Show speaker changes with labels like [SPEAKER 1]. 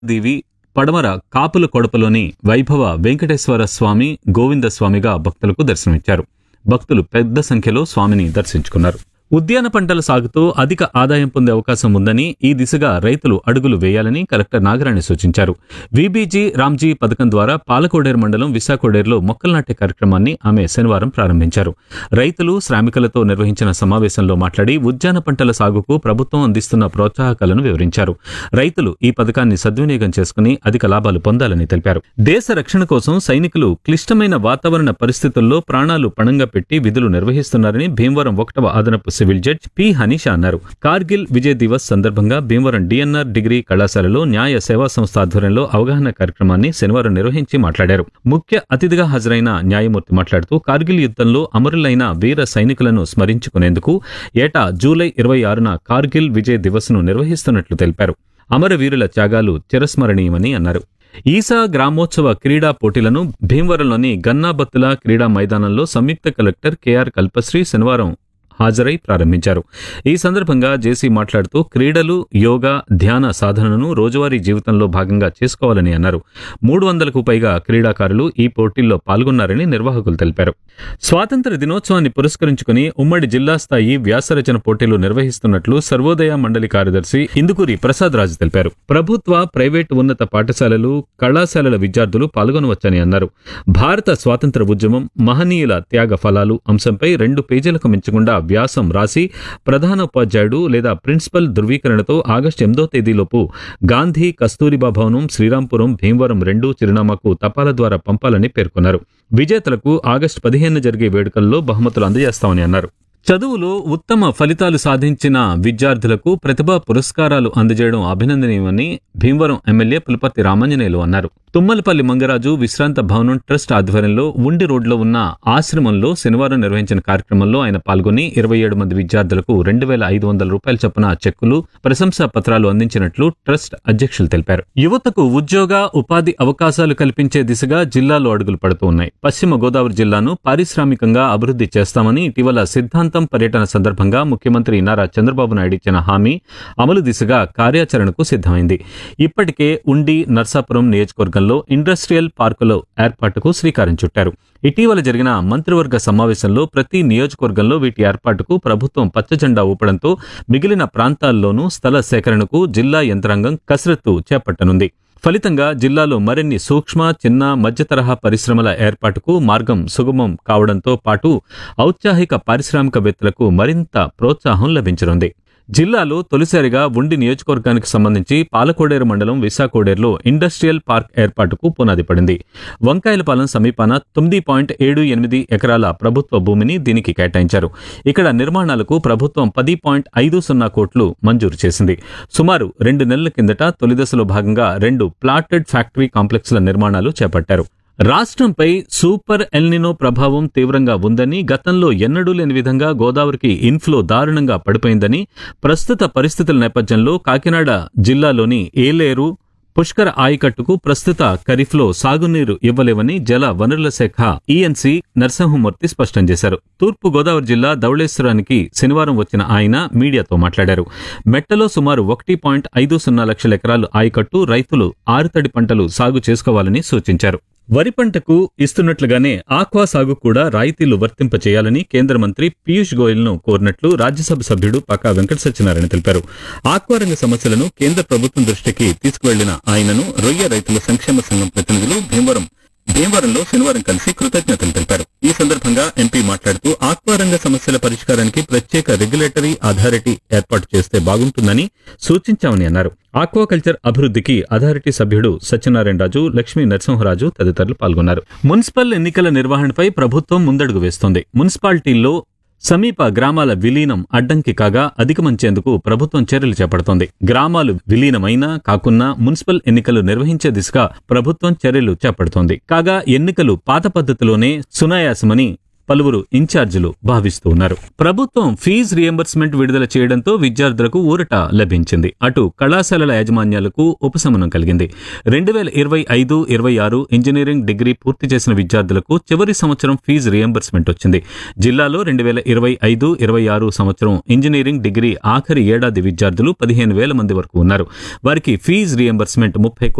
[SPEAKER 1] దీవి పడమర కాపుల కొడపలోని వైభవ వెంకటేశ్వర స్వామి గోవింద స్వామిగా భక్తులకు దర్శనమిచ్చారు భక్తులు పెద్ద సంఖ్యలో స్వామిని దర్శించుకున్నారు ఉద్యాన పంటల సాగుతో అధిక ఆదాయం పొందే అవకాశం ఉందని ఈ దిశగా రైతులు అడుగులు వేయాలని కలెక్టర్ నాగరాణి సూచించారు వీబీజీ రామ్జీ పథకం ద్వారా పాలకోడేరు మండలం విశాఖోడేరులో మొక్కలు నాటే కార్యక్రమాన్ని ఆమె శనివారం ప్రారంభించారు రైతులు శ్రామికులతో నిర్వహించిన సమావేశంలో మాట్లాడి ఉద్యాన పంటల సాగుకు ప్రభుత్వం అందిస్తున్న ప్రోత్సాహకాలను వివరించారు రైతులు ఈ పథకాన్ని సద్వినియోగం చేసుకుని అధిక లాభాలు పొందాలని తెలిపారు దేశ రక్షణ కోసం సైనికులు క్లిష్టమైన వాతావరణ పరిస్థితుల్లో ప్రాణాలు పణంగా పెట్టి విధులు నిర్వహిస్తున్నారని భీమవరం ఒకటవ అదనపు సివిల్ జడ్జ్ పి హనీషా అన్నారు కార్గిల్ విజయ్ దివస్ సందర్భంగా భీమవరం డిఎన్ఆర్ డిగ్రీ కళాశాలలో న్యాయ సేవా సంస్థ ఆధ్వర్యంలో అవగాహన కార్యక్రమాన్ని శనివారం నిర్వహించి మాట్లాడారు ముఖ్య అతిథిగా హాజరైన న్యాయమూర్తి మాట్లాడుతూ కార్గిల్ యుద్ధంలో అమరులైన వీర సైనికులను స్మరించుకునేందుకు ఏటా జూలై ఇరవై ఆరున కార్గిల్ విజయ్ దివస్ ను నిర్వహిస్తున్నట్లు తెలిపారు అమరవీరుల త్యాగాలు చిరస్మరణీయమని అన్నారు ఈసా గ్రామోత్సవ క్రీడా పోటీలను భీమవరంలోని గన్నాబత్తుల క్రీడా మైదానంలో సంయుక్త కలెక్టర్ కెఆర్ కల్పశ్రీ శనివారం హాజరై ప్రారంభించారు ఈ సందర్భంగా జేసీ మాట్లాడుతూ క్రీడలు యోగా ధ్యాన సాధనను రోజువారీ జీవితంలో భాగంగా చేసుకోవాలని అన్నారు మూడు వందలకు పైగా క్రీడాకారులు ఈ పోటీల్లో పాల్గొన్నారని నిర్వాహకులు తెలిపారు స్వాతంత్ర దినోత్సవాన్ని పురస్కరించుకుని ఉమ్మడి జిల్లా స్థాయి వ్యాసరచన పోటీలు నిర్వహిస్తున్నట్లు సర్వోదయ మండలి కార్యదర్శి ఇందుకూరి ప్రసాద్ రాజు తెలిపారు ప్రభుత్వ ప్రైవేటు ఉన్నత పాఠశాలలు కళాశాలల విద్యార్థులు పాల్గొనవచ్చని అన్నారు భారత స్వాతంత్ర ఉద్యమం మహనీయుల త్యాగ ఫలాలు అంశంపై రెండు పేజీలకు మించకుండా వ్యాసం రాసి ప్రధానోపాధ్యాయుడు లేదా ప్రిన్సిపల్ ధృవీకరణతో ఆగస్టు ఎనిమిదో తేదీలోపు గాంధీ కస్తూరిబా భవనం శ్రీరాంపురం భీమవరం రెండు చిరునామాకు తపాలా ద్వారా పంపాలని పేర్కొన్నారు విజేతలకు ఆగస్టు పదిహేను జరిగే వేడుకల్లో బహుమతులు అందజేస్తామని అన్నారు చదువులో ఉత్తమ ఫలితాలు సాధించిన విద్యార్థులకు ప్రతిభా పురస్కారాలు అందజేయడం అభినందనీయమని భీమవరం ఎమ్మెల్యే పులపర్తి రామాంజనేయులు అన్నారు తుమ్మలపల్లి మంగరాజు విశ్రాంత భవనం ట్రస్ట్ ఆధ్వర్యంలో ఉండి రోడ్లో ఉన్న ఆశ్రమంలో శనివారం నిర్వహించిన కార్యక్రమంలో ఆయన పాల్గొని ఇరవై ఏడు మంది విద్యార్థులకు రెండు వేల ఐదు వందల రూపాయల చొప్పున చెక్కులు ప్రశంసా పత్రాలు అందించినట్లు ట్రస్ట్ అధ్యక్షులు తెలిపారు యువతకు ఉద్యోగ ఉపాధి అవకాశాలు కల్పించే దిశగా జిల్లాలో అడుగులు పడుతూ ఉన్నాయి పశ్చిమ గోదావరి జిల్లాను పారిశ్రామికంగా అభివృద్ధి చేస్తామని ఇటీవల సిద్ధాంతం పర్యటన సందర్భంగా ముఖ్యమంత్రి నారా చంద్రబాబు నాయుడు ఇచ్చిన హామీ అమలు దిశగా కార్యాచరణకు సిద్ధమైంది ఇప్పటికే ఉండి నర్సాపురం నియోజకవర్గంలో ఇండస్ట్రియల్ పార్కుల ఏర్పాటుకు శ్రీకారం చుట్టారు ఇటీవల జరిగిన మంత్రివర్గ సమావేశంలో ప్రతి నియోజకవర్గంలో వీటి ఏర్పాటుకు ప్రభుత్వం పచ్చజెండా ఊపడంతో మిగిలిన ప్రాంతాల్లోనూ స్థల సేకరణకు జిల్లా యంత్రాంగం కసరత్తు చేపట్టనుంది ఫలితంగా జిల్లాలో మరిన్ని సూక్ష్మ చిన్న మధ్య తరహా పరిశ్రమల ఏర్పాటుకు మార్గం సుగమం కావడంతో పాటు ఔత్సాహిక పారిశ్రామికవేత్తలకు మరింత ప్రోత్సాహం లభించనుంది జిల్లాలో తొలిసారిగా ఉండి నియోజకవర్గానికి సంబంధించి పాలకోడేరు మండలం విశాఖోడేరులో ఇండస్ట్రియల్ పార్క్ ఏర్పాటుకు పునాది పడింది వంకాయలపాలెం సమీపాన తొమ్మిది పాయింట్ ఏడు ఎనిమిది ఎకరాల ప్రభుత్వ భూమిని దీనికి కేటాయించారు ఇక్కడ నిర్మాణాలకు ప్రభుత్వం పది పాయింట్ ఐదు సున్నా కోట్లు మంజూరు చేసింది సుమారు రెండు నెలల కిందట తొలి దశలో భాగంగా రెండు ప్లాటెడ్ ఫ్యాక్టరీ కాంప్లెక్స్ల నిర్మాణాలు చేపట్టారు రాష్ట్రంపై సూపర్ ఎల్నినో ప్రభావం తీవ్రంగా ఉందని గతంలో ఎన్నడూ లేని విధంగా గోదావరికి ఇన్ఫ్లో దారుణంగా పడిపోయిందని ప్రస్తుత పరిస్థితుల నేపథ్యంలో కాకినాడ జిల్లాలోని ఏలేరు పుష్కర ఆయకట్టుకు ప్రస్తుత ఖరీఫ్లో సాగునీరు ఇవ్వలేవని జల వనరుల శాఖ ఈఎన్సీ నరసింహమూర్తి స్పష్టం చేశారు తూర్పు గోదావరి జిల్లా ధవళేశ్వరానికి శనివారం వచ్చిన ఆయన మీడియాతో మాట్లాడారు మెట్టలో సుమారు ఒకటి పాయింట్ ఐదు సున్నా లక్షల ఎకరాలు ఆయకట్టు రైతులు ఆరుతడి పంటలు సాగు చేసుకోవాలని సూచించారు వరి పంటకు ఇస్తున్నట్లుగానే ఆక్వా సాగు కూడా రాయితీలు వర్తింపచేయాలని కేంద్ర మంత్రి పీయూష్ గోయల్ ను కోరినట్లు రాజ్యసభ సభ్యుడు పకా వెంకట సత్యనారాయణ తెలిపారు ఆక్వా రంగ సమస్యలను కేంద్ర ప్రభుత్వం దృష్టికి తీసుకువెళ్లిన ఆయనను రొయ్య రైతుల సంక్షేమ సంఘం ప్రతినిధులు భీమవరం భీమవరంలో శనివారం కలిసి కృతజ్ఞతలు తెలిపారు ఈ సందర్భంగా ఎంపీ మాట్లాడుతూ ఆక్వా రంగ సమస్యల పరిష్కారానికి ప్రత్యేక రెగ్యులేటరీ అథారిటీ ఏర్పాటు చేస్తే బాగుంటుందని సూచించామని అన్నారు ఆక్వాకల్చర్ అభివృద్ధికి అథారిటీ సభ్యుడు సత్యనారాయణ రాజు లక్ష్మీ నరసింహరాజు తదితరులు పాల్గొన్నారు మున్సిపల్ ఎన్నికల నిర్వహణపై ప్రభుత్వం ముందడుగు వేస్తోంది మున్సిపాలిటీల్లో సమీప గ్రామాల విలీనం అడ్డంకి కాగా అధిగమించేందుకు ప్రభుత్వం చర్యలు చేపడుతోంది గ్రామాలు విలీనమైనా కాకున్నా మున్సిపల్ ఎన్నికలు నిర్వహించే దిశగా ప్రభుత్వం చర్యలు చేపడుతోంది కాగా ఎన్నికలు పాత పద్ధతిలోనే సునాయాసమని పలువురు ఇన్ఛార్జీలు భావిస్తూ ఉన్నారు ప్రభుత్వం ఫీజు రియంబర్స్మెంట్ విడుదల చేయడంతో విద్యార్థులకు ఊరట లభించింది అటు కళాశాలల యాజమాన్యాలకు ఉపశమనం కలిగింది రెండు వేల ఇరవై ఐదు ఇరవై ఆరు ఇంజనీరింగ్ డిగ్రీ పూర్తి చేసిన విద్యార్థులకు చివరి సంవత్సరం ఫీజు రియంబర్స్మెంట్ వచ్చింది జిల్లాలో రెండు వేల ఇరవై ఐదు ఇరవై ఆరు సంవత్సరం ఇంజనీరింగ్ డిగ్రీ ఆఖరి ఏడాది విద్యార్థులు పదిహేను వేల మంది వరకు ఉన్నారు వారికి ఫీజు రియంబర్స్మెంట్ ముప్పై